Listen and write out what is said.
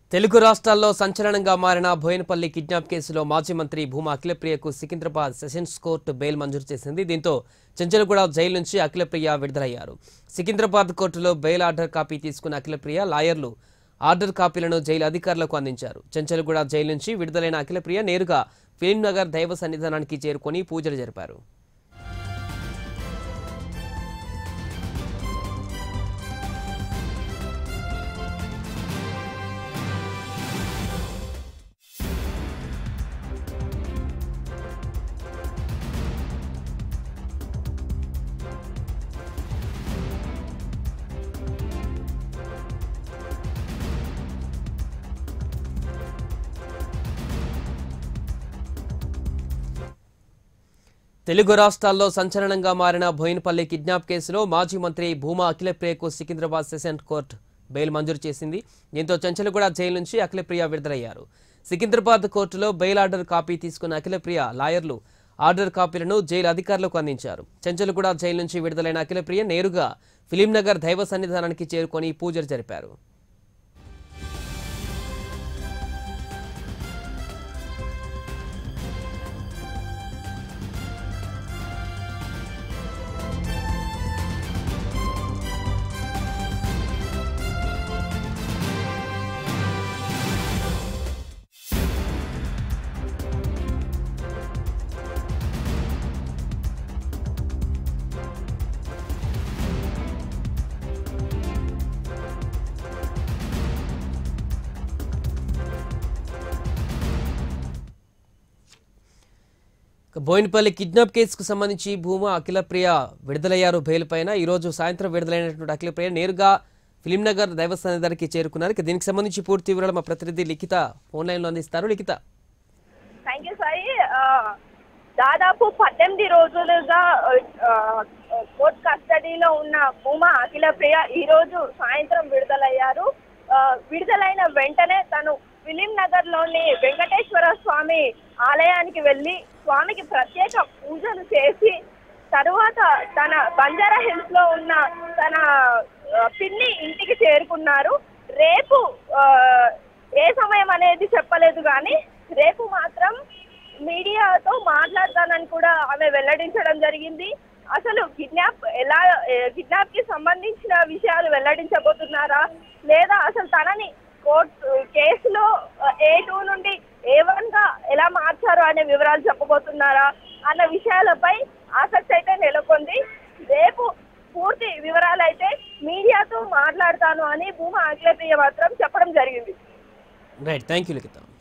తెలుగు రాష్ట్రాల్లో సంచలనంగా మారిన బోయినపల్లి కిడ్నాప్ కేసులో మాజీ మంత్రి భూమా అఖిలప్రియకు సికింద్రాబాద్ సెషన్స్ కోర్టు బెయిల్ మంజూరు చేసింది దీంతో చెంచలగూడ జైలు నుంచి అఖిలప్రియ విడుదలయ్యారు సికింద్రాబాద్ కోర్టులో బెయిల్ ఆర్డర్ కాపీ తీసుకున్న అఖిలప్రియ లాయర్లు ఆర్డర్ కాపీలను జైలు అధికారులకు అందించారు చెంచలగూడ జైలు నుంచి విడుదలైన అఖిలప్రియ నేరుగా ఫిలింనగర్ దైవ సన్నిధానానికి చేరుకొని పూజలు జరిపారు తెలుగు రాష్ట్రాల్లో సంచలనంగా మారిన బోయినపల్లి కిడ్నాప్ కేసులో మాజీ మంత్రి భూమా అఖిలప్రియకు సికింద్రాబాద్ సెషన్ కోర్టు బెయిల్ మంజూరు చేసింది దీంతో చెంచలగూడ జైలు నుంచి అఖిలప్రియ విడుదలయ్యారు సికింద్రాబాద్ కోర్టులో బెయిల్ ఆర్డర్ కాపీ తీసుకున్న అఖిలప్రియ లాయర్లు ఆర్డర్ కాపీలను జైలు అధికారులకు అందించారు చెంచలగూడ జైలు నుంచి విడుదలైన అఖిలప్రియ నేరుగా ఫిలింనగర్ దైవ సన్నిధానానికి చేరుకొని పూజలు జరిపారు ఇక బోయినపల్లి కిడ్నాప్ కేసుకు సంబంధించి భూమా అఖిలప్రియ విడుదలయ్యారు బెయిల్ పైన ఈ రోజు సాయంత్రం విడుదలైనటువంటి అఖిలప్రియ నేరుగా ఫిలింనగర్ దైవ సన్నిధానికి చేరుకున్నారు ఇక దీనికి సంబంధించి పూర్తి వివరాలు మా ప్రతినిధి లిఖిత ఫోన్ లైన్లో అందిస్తారు లిఖిత థ్యాంక్ యూ సాయి ఆ, దాదాపు పద్దెనిమిది రోజులుగా ఆ, కోర్ట్ కస్టడీలో ఉన్న భూమా అఖిల ప్రియ ఈ రోజు సాయంత్రం విడుదలయ్యారు ఆ, విడుదలైన వెంటనే తను ఫిలిం నగర్ లోని వెంకటేశ్వర స్వామి ఆలయానికి వెళ్ళి స్వామికి ప్రత్యేక పూజలు చేసి తరువాత తన బంజారా హిల్స్ లో ఉన్న తన ఆ, పిన్ని ఇంటికి చేరుకున్నారు రేపు ఆ, ఏ సమయం అనేది చెప్పలేదు కానీ రేపు మాత్రం మీడియాతో మాట్లాడతానని కూడా ఆమె వెల్లడించడం జరిగింది అసలు కిడ్నాప్ ఎలా కిడ్నాప్ కి సంబంధించిన విషయాలు వెల్లడించబోతున్నారా లేదా అసలు తనని కోర్టు కేసులో ఏ టూ నుండి ఏ వన్ గా ఎలా మార్చారు అనే వివరాలు చెప్పబోతున్నారా అన్న విషయాలపై ఆసక్తి అయితే నెలకొంది రేపు పూర్తి వివరాలు అయితే మీడియాతో మాట్లాడతాను అని భూమా అఖిలప్రియ మాత్రం చెప్పడం జరిగింది రైట్ థ్యాంక్ యూ లిఖిత